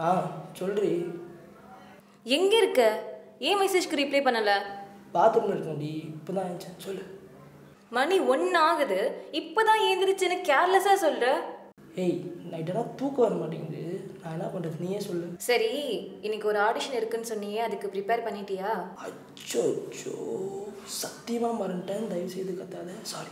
ஆ சொல்றி எங்கே இருக்க ஏன் மெசேஜ்க்கு ரிப்ளை பண்ணலை பாத்ரூமில் இருக்கேன்டி இப்போ தான் ஆயிடுச்சேன் சொல்லு மணி ஒன்று ஆகுது இப்போதான் ஏந்திரிச்சுன்னு கேர்லெஸ்ஸாக சொல்கிற ஏய் நைட்டெல்லாம் தூக்கம் வர மாட்டேங்குது நான் என்ன பண்ணுறது நீயே சொல்லு சரி இன்னைக்கு ஒரு ஆடிஷன் இருக்குன்னு சொன்னியே அதுக்கு ப்ரிப்பேர் பண்ணிட்டியா அச்சோ அச்சோ சத்தியமாக மறந்துட்டேன் தயவு செய்து கத்தாத சாரி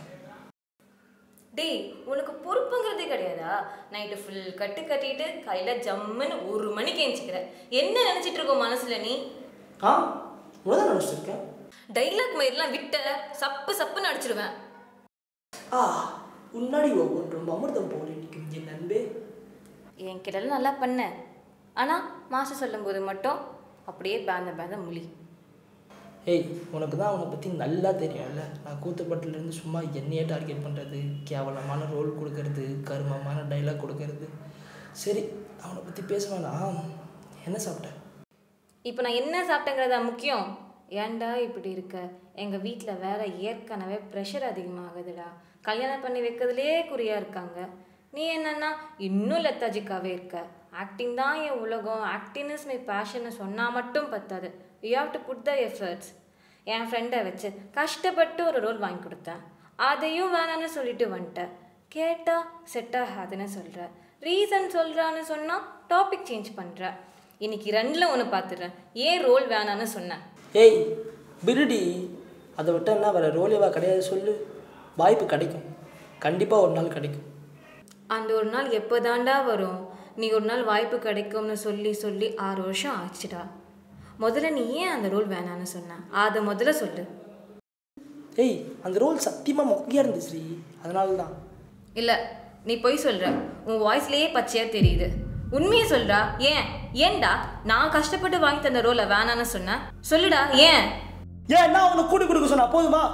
டேய் உனக்கு பொறுப்புங்கிறதே கிடையாதா நைட்டு ஃபுல் கட்டு கட்டிட்டு கையில் ஜம்முன்னு ஒரு மணிக்கு எழுச்சிக்கிற என்ன நினச்சிட்டு இருக்கோம் மனசுல நீ ஆ உனதான் நினச்சிருக்கேன் டைலாக் மயிரெலாம் விட்ட சப்பு சப்புன்னு அடிச்சிடுவேன் ஆ முன்னாடி ஒவ்வொன்றும் அமிர்தம் போல நிற்கும் என் நண்பே என் கிட்டலாம் நல்லா பண்ண ஆனால் மாசம் சொல்லும்போது மட்டும் அப்படியே பேந்த பேந்த மொழி ஏய் உனக்கு தான் அவனை பற்றி நல்லா தெரியும்ல நான் கூத்துப்பட்டிலேருந்து சும்மா என்னையே டார்கெட் பண்ணுறது கேவலமான ரோல் கொடுக்கறது கருமமான டைலாக் கொடுக்கறது சரி அவனை பற்றி பேச வேணாம் என்ன சாப்பிட்ட இப்போ நான் என்ன சாப்பிட்டேங்கிறதா முக்கியம் ஏன்டா இப்படி இருக்க எங்கள் வீட்டில் வேற ஏற்கனவே ப்ரெஷர் அதிகமாகுதுடா கல்யாணம் பண்ணி வைக்கிறதுலே குறியாக இருக்காங்க நீ என்னன்னா இன்னும் லெத்தாஜிக்காவே இருக்க ஆக்டிங் தான் என் உலகம் ஆக்டிங் இஸ் மை பேஷன்னு சொன்னால் மட்டும் பத்தாது you have to put the efforts என் ஃப்ரெண்டை வச்சு கஷ்டப்பட்டு ஒரு ரோல் வாங்கி கொடுத்தேன் அதையும் வேணான்னு சொல்லிட்டு வந்துட்டேன் கேட்டால் செட் ஆகாதுன்னு சொல்கிற ரீசன் சொல்கிறான்னு சொன்னால் டாபிக் சேஞ்ச் பண்ணுற இன்னைக்கு ரெண்டில் ஒன்று பார்த்துடுறேன் ஏன் ரோல் வேணான்னு சொன்னேன் ஏய் பிரிடி அதை விட்டு என்ன வேறு ரோலேவா கிடையாது சொல்லு வாய்ப்பு கிடைக்கும் கண்டிப்பாக ஒரு நாள் கிடைக்கும் அந்த ஒரு நாள் எப்போதாண்டா வரும் நீ ஒரு நாள் வாய்ப்பு கிடைக்கும்னு சொல்லி சொல்லி ஆறு வருஷம் ஆச்சுடா முதல்ல நீ ஏன் அந்த ரோல் வேணான்னு சொன்ன அதை முதல்ல சொல்லு ஏய் அந்த ரோல் சத்தியமாக மொக்கையாக இருந்துச்சு அதனால தான் இல்லை நீ பொய் சொல்கிற உன் வாய்ஸ்லேயே பச்சையாக தெரியுது உண்மையை சொல்றா ஏன் ஏன்டா நான் கஷ்டப்பட்டு வாங்கி தந்த ரோலை வேணான்னு சொன்னேன் சொல்லுடா ஏன் ஏன் நான் அவனை கூட்டி கொடுக்க சொன்னா போதுமா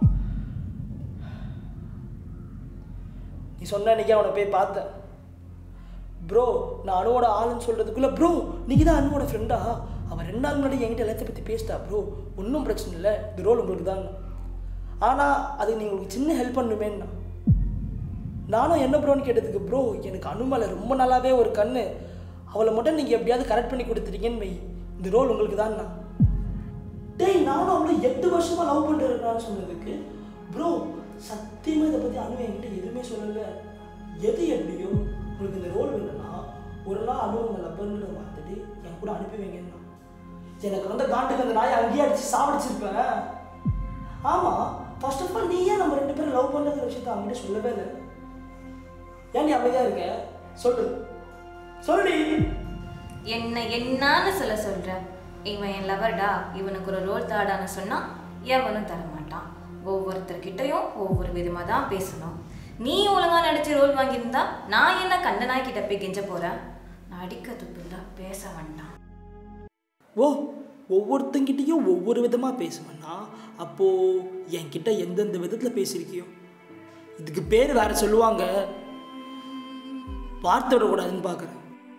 நீ சொன்ன அன்னைக்கு அவனை போய் பார்த்தேன் ப்ரோ நான் அணுவோட ஆளுன்னு சொல்கிறதுக்குள்ள ப்ரோ நீங்கள் தான் அணுவோட ஃப்ரெண்டா அவன் ரெண்டு நாள் முன்னாடி என்கிட்ட எல்லாத்தையும் பற்றி பேசிட்டா ப்ரோ ஒன்றும் பிரச்சனை இல்லை இந்த ரோல் உங்களுக்கு தான் ஆனால் அது நீ உங்களுக்கு சின்ன ஹெல்ப் பண்ணுமேன்னா நானும் என்ன ப்ரோன்னு கேட்டதுக்கு ப்ரோ எனக்கு அனு மேலே ரொம்ப நல்லாவே ஒரு கண்ணு அவளை மட்டும் நீங்கள் எப்படியாவது கரெக்ட் பண்ணி கொடுத்துட்டீங்கன்னு வை இந்த ரோல் உங்களுக்கு தான்ண்ணா டேய் நானும் அவளை எட்டு வருஷமா லவ் பண்ணுறேன்னு சொன்னதுக்கு ப்ரோ சத்தியமா இதை பற்றி அனு என்கிட்ட எதுவுமே சொல்லலை எது எப்படியோ உங்களுக்கு இந்த ரோல் வேணும்னா ஒரு நாள் அனு உங்களை லப்பர்ன்றதை மாற்றிட்டு என் கூட அனுப்பி வைங்கன்னா எனக்கு வந்த காண்டுக்கு அந்த நாயை அங்கேயே அடிச்சு சாவடிச்சிருப்பேன் ஆமாம் ஃபர்ஸ்ட் ஆஃப் ஆல் நீ ஏன் நம்ம ரெண்டு பேரும் லவ் பண்ணுற விஷயத்த அவங்ககிட்ட சொல்லவே இல்லை ஏன் நீ அமைதியாக இருக்க சொல்லு சொல்லுடி என்ன என்னன்னு சொல்ல சொல்ற இவன் என் லவர்டா இவனுக்கு ஒரு ரோல் தாடான்னு சொன்னா எவனும் தர மாட்டான் ஒவ்வொருத்தர்கிட்டயும் ஒவ்வொரு விதமாக தான் பேசணும் நீ ஒழுங்கா நடிச்சு ரோல் வாங்கியிருந்தா நான் என்ன கண்டனாய் கிட்ட போய் கெஞ்ச போறேன் நடிக்க துப்பில்ல பேச வேண்டாம் ஓ ஒவ்வொருத்தங்கிட்டையும் ஒவ்வொரு விதமாக பேசுவேன்னா அப்போது என்கிட்ட எந்தெந்த விதத்தில் பேசியிருக்கியோ இதுக்கு பேர் வேற சொல்லுவாங்க வார்த்தை விடக்கூடாதுன்னு பார்க்குறேன்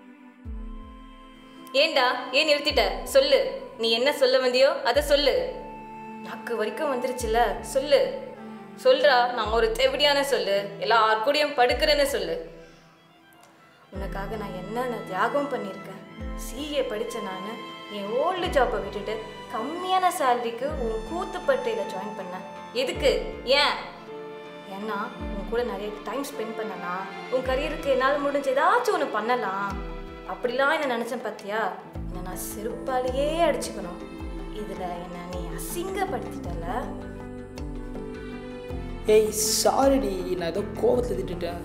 ஏன்டா ஏன் நிறுத்திட்ட சொல்லு நீ என்ன சொல்ல வந்தியோ அதை சொல்லு நாக்கு வரைக்கும் வந்துருச்சுல சொல்லு சொல்றா நான் ஒரு தெவிடியான சொல்லு எல்லார் கூடயும் படுக்கிறேன்னு சொல்லு உனக்காக நான் என்னென்ன தியாகம் பண்ணியிருக்கேன் சிஏ படித்த நான் என் ஓல்டு ஜாப்பை விட்டுட்டு கம்மியான சேலரிக்கு உன் கூத்துப்பட்டையில் ஜாயின் பண்ணேன் எதுக்கு ஏன் ஏன்னா உன் கூட நிறைய டைம் ஸ்பெண்ட் பண்ணலாம் உன் கரியருக்கு என்னால் முடிஞ்ச ஏதாச்சும் ஒன்று பண்ணலாம் அப்படிலாம் என்ன நினச்சேன் பார்த்தியா என்னை நான் செருப்பாலேயே அடிச்சுக்கணும் இதில் என்னை நீ அசிங்கப்படுத்திட்டல ஏய் சாரிடி நான் ஏதோ கோபத்தில் திட்டுட்டேன்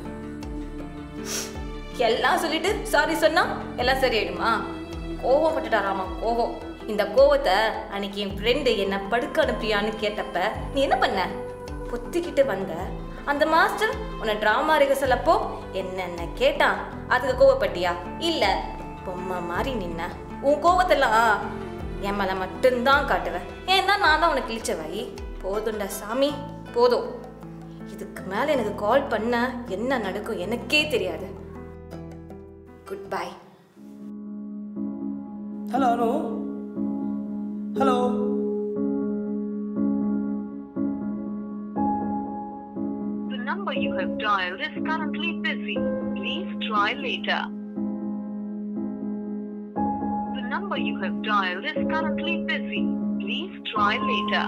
எல்லாம் சொல்லிட்டு சாரி சொன்னா எல்லாம் சரியாயிடுமா கோவப்பட்டுட்டாராமா கோவம் இந்த கோவத்தை அன்னைக்கு என் ஃப்ரெண்டு என்னை படுக்க அனுப்பியான்னு கேட்டப்ப நீ என்ன பண்ண பொத்திக்கிட்டு வந்த அந்த மாஸ்டர் உன்னை ட்ராமா ரிஹர்சல் அப்போ என்னென்ன கேட்டான் அதுக்கு கோவப்பட்டியா இல்ல பொம்மை மாதிரி நின்ன உன் கோவத்தெல்லாம் என் மேல மட்டும்தான் காட்டுவேன் ஏன்னா நான் தான் உனக்கு இழிச்சவை போதும்டா சாமி போதும் இதுக்கு மேல எனக்கு கால் பண்ண என்ன நடக்கும் எனக்கே தெரியாது good bye hello Anu hello The number you have dialed is currently busy. Please try later. number you have dialed is currently busy. Please try later.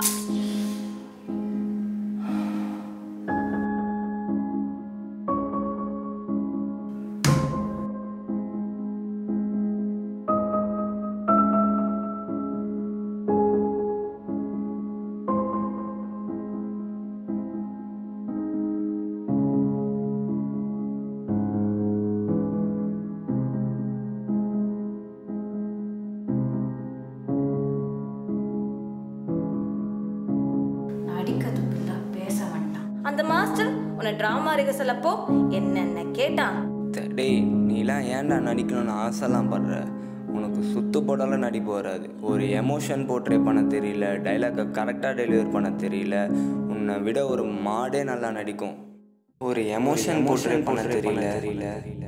நடிக்கிறது புள்ள பேச வேண்டாம் அந்த மாஸ்டர் உன்னை டிராமா ரிஹர்சல் அப்போ என்னென்ன கேட்டான் த- டேய் நீலாம் ஏன்டா நடிக்கணும்னு ஆசைலாம் படுற உனக்கு சுத்து போட்டாலும் நடிப்பு வராது ஒரு எமோஷன் போர்ட்ரே பண்ண தெரியல டைலாக்கை கரெக்டாக டெலிவர் பண்ண தெரியல உன்னை விட ஒரு மாடே நல்லா நடிக்கும் ஒரு எமோஷன் போர்ட்ரே பண்ண தெரியல தெரியல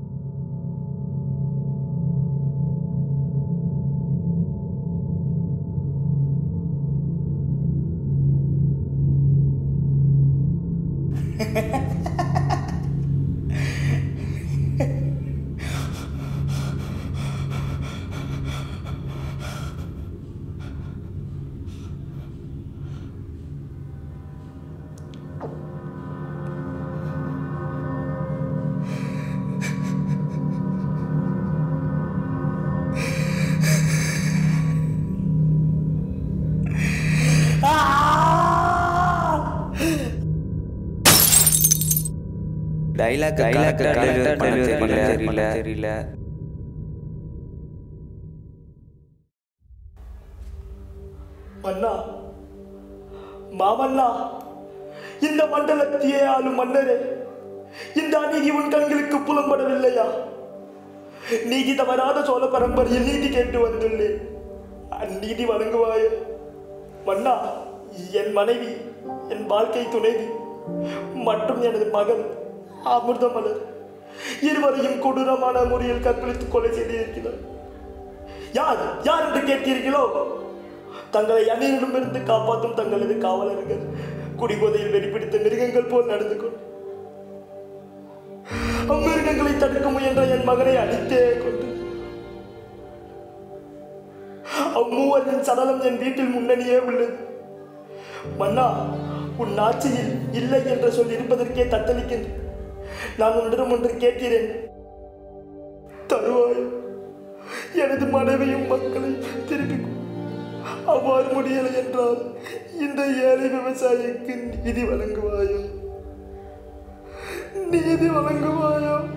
டைலாக் கரெக்டாக டெலிவர் பண்ண தெரியல தெரியல மன்னா மாமன்னா இந்த மண்டலத்தையே ஆளும் மன்னரே இந்த அநீதி உன் கண்களுக்கு புலம்படவில்லையா நீதி தவறாத சோழ பரம்பரையில் நீதி கேட்டு வந்துள்ளேன் அந்நீதி வழங்குவாயோ மன்னா என் மனைவி என் வாழ்க்கை துணைவி மற்றும் எனது மகன் அமிர்தமலர் இருவரையும் கொடூரமான முறையில் கற்பழித்து கொலை செய்திருக்கிறார் யார் யார் என்று கேட்டீர்களோ தங்களை அந்நியரிடமிருந்து காப்பாற்றும் தங்களது காவலர்கள் குடிபோதையில் வெறிப்பிடித்த மிருகங்கள் போல் நடந்து கொண்டு அம்மிருகங்களை தடுக்க முயன்ற என் மகனை அடித்தே கொண்டு அம்மூவரின் சடலம் என் வீட்டில் முன்னணியே உள்ளது மன்னா உன் ஆட்சியில் இல்லை என்று சொல்லி இருப்பதற்கே தத்தளிக்கின்றேன் நான் உன்னிடம் ஒன்று கேட்கிறேன் தருவாய் எனது மனைவியும் மக்களையும் திருப்பிக் கொடு. அவ்வாறு முடியலை என்றால் இந்த ஏழை விவசாயிக்கு நீதி வழங்குவாயோ நீதி வழங்குவாயோ